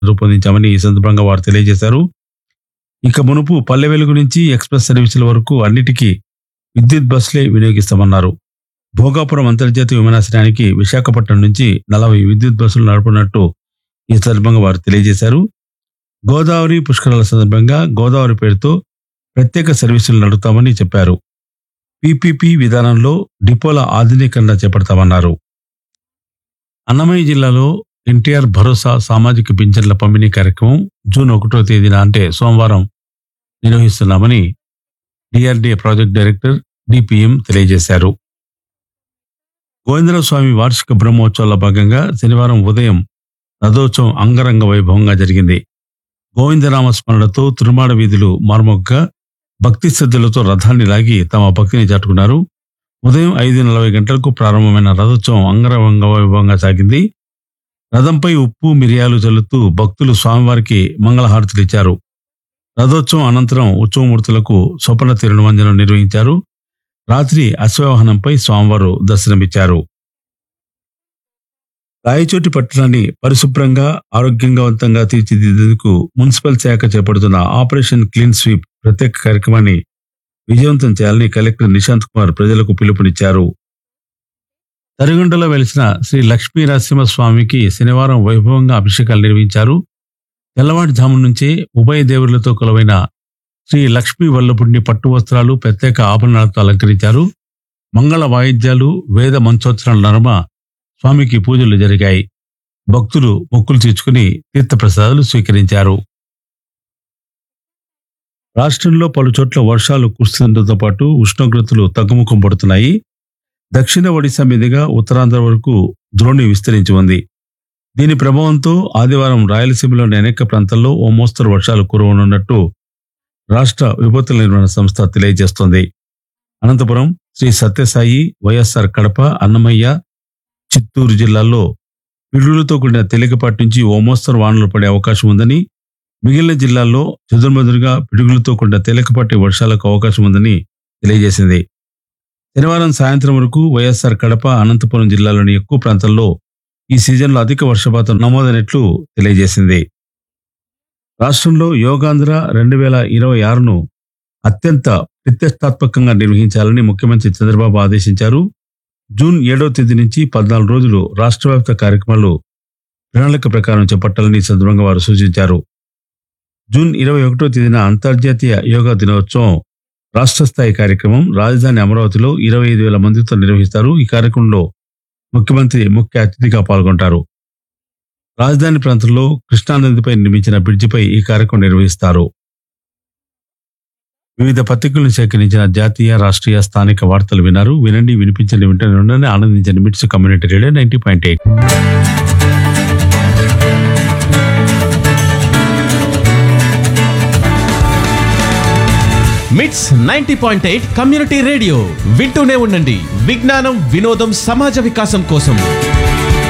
రూపొందించామని ఈ సందర్భంగా వారు తెలియజేశారు ఇక మునుపు పల్లె వెలుగు నుంచి ఎక్స్ప్రెస్ సర్వీసుల వరకు అన్నిటికీ విద్యుత్ బస్సులే వినియోగిస్తామన్నారు భోగాపురం అంతర్జాతీయ విమానాశ్రయానికి విశాఖపట్నం నుంచి నలభై విద్యుత్ బస్సులు నడపనున్నట్టు ఈ సందర్భంగా వారు తెలియజేశారు గోదావరి పుష్కరాల సందర్భంగా గోదావరి పేరుతో ప్రత్యేక సర్వీసులు నడుపుతామని చెప్పారు పీపీపీ విధానంలో డిపోల ఆధునీకరణ చేపడతామన్నారు అన్నమయ్య జిల్లాలో ఎన్టీఆర్ భరోసా సామాజిక పింఛన్ల పంపిణీ కార్యక్రమం జూన్ ఒకటో తేదీన అంటే సోమవారం నిర్వహిస్తున్నామని డిఆర్డీఏ ప్రాజెక్ట్ డైరెక్టర్ డిపిఎం తెలియజేశారు గోవిందరావు స్వామి వార్షిక బ్రహ్మోత్సవాల భాగంగా శనివారం ఉదయం రథోత్సవం అంగరంగ వైభవంగా జరిగింది గోవిందరామ స్మరణతో తిరుమాడ వీధులు మార్మొగ్గ భక్తి శ్రద్ధలతో రథాన్ని లాగి తమ భక్తిని చాటుకున్నారు ఉదయం ఐదు నలభై గంటలకు ప్రారంభమైన రథోత్సవం అంగరంగ వైభవంగా సాగింది రథంపై ఉప్పు మిరియాలు చల్లుతూ భక్తులు స్వామివారికి మంగళహారతులు ఇచ్చారు రథోత్సవం అనంతరం ఉత్సవమూర్తులకు స్వప్న తిరునివంజనం నిర్వహించారు రాత్రి అశ్వవాహనంపై స్వామివారు దర్శనమిచ్చారు రాయచోటి పట్టణాన్ని పరిశుభ్రంగా ఆరోగ్యవంతంగా తీర్చిదిద్దేందుకు మున్సిపల్ శాఖ చేపడుతున్న ఆపరేషన్ క్లీన్ స్వీప్ ప్రత్యేక కార్యక్రమాన్ని విజయవంతం చేయాలని కలెక్టర్ నిశాంత్ కుమార్ ప్రజలకు పిలుపునిచ్చారు తరిగొండలో వెలిసిన శ్రీ లక్ష్మీ నరసింహస్వామికి శనివారం వైభవంగా అభిషేకాలు నిర్వహించారు తెల్లవారుజాము నుంచే ఉభయ దేవుళ్లతో కొలువైన శ్రీ లక్ష్మీ వల్లభుడిని పట్టు వస్త్రాలు ప్రత్యేక ఆభరణాలతో అలంకరించారు మంగళ వాయిద్యాలు వేద మంచోత్సరాల నడుమ స్వామికి పూజలు జరిగాయి భక్తులు మొక్కులు తీర్చుకుని తీర్థప్రసాదాలు స్వీకరించారు రాష్ట్రంలో పలు చోట్ల వర్షాలు కురుస్తుండటంతో పాటు ఉష్ణోగ్రతలు తగ్గుముఖం పడుతున్నాయి దక్షిణ ఒడిశా మీదుగా ఉత్తరాంధ్ర వరకు ద్రోణి విస్తరించి ఉంది దీని ప్రభావంతో ఆదివారం రాయలసీమలోని అనేక ప్రాంతాల్లో ఓ మోస్తరు వర్షాలు కురవనున్నట్టు రాష్ట్ర విపత్తుల నిర్వహణ సంస్థ తెలియజేస్తోంది అనంతపురం శ్రీ సత్యసాయి వైఎస్ఆర్ కడప అన్నమయ్య చిత్తూరు జిల్లాల్లో పిడుగులతో కూడిన తేలికపాటి నుంచి ఓ మోస్తరు వానలు పడే అవకాశం ఉందని మిగిలిన జిల్లాల్లో చెదురుమదురుగా పిడుగులతో కూడిన తేలికపాటి వర్షాలకు అవకాశం ఉందని తెలియజేసింది శనివారం సాయంత్రం వరకు వైఎస్ఆర్ కడప అనంతపురం జిల్లాలోని ఎక్కువ ప్రాంతాల్లో ఈ సీజన్లో అధిక వర్షపాతం నమోదైనట్లు తెలియజేసింది రాష్ట్రంలో యోగాంధ్ర రెండు వేల ఇరవై ఆరును అత్యంత ప్రతిష్టాత్మకంగా నిర్వహించాలని ముఖ్యమంత్రి చంద్రబాబు ఆదేశించారు జూన్ ఏడవ తేదీ నుంచి పద్నాలుగు రోజులు రాష్ట్ర వ్యాప్త కార్యక్రమాలు ప్రణాళిక ప్రకారం చేపట్టాలని ఈ సందర్భంగా వారు సూచించారు జూన్ ఇరవై ఒకటో తేదీన అంతర్జాతీయ యోగా దినోత్సవం రాష్ట్ర స్థాయి కార్యక్రమం రాజధాని అమరావతిలో ఇరవై ఐదు వేల మందితో నిర్వహిస్తారు ఈ కార్యక్రమంలో ముఖ్యమంత్రి ముఖ్య అతిథిగా పాల్గొంటారు రాజధాని ప్రాంతంలో కృష్ణానదిపై నిర్మించిన బ్రిడ్జిపై ఈ కార్యక్రమం నిర్వహిస్తారు వివిధ పత్రికలను సేకరించిన జాతీయ రాష్ట్రీయ స్థానిక వార్తలు విన్నారు వినండి వినిపించండి వింటూనే ఉండండి ఆనందించండి MITS community radio ninety point eight MITS ninety point eight community radio వింటూనే ఉండండి విజ్ఞానం వినోదం సమాజ వికాసం కోసం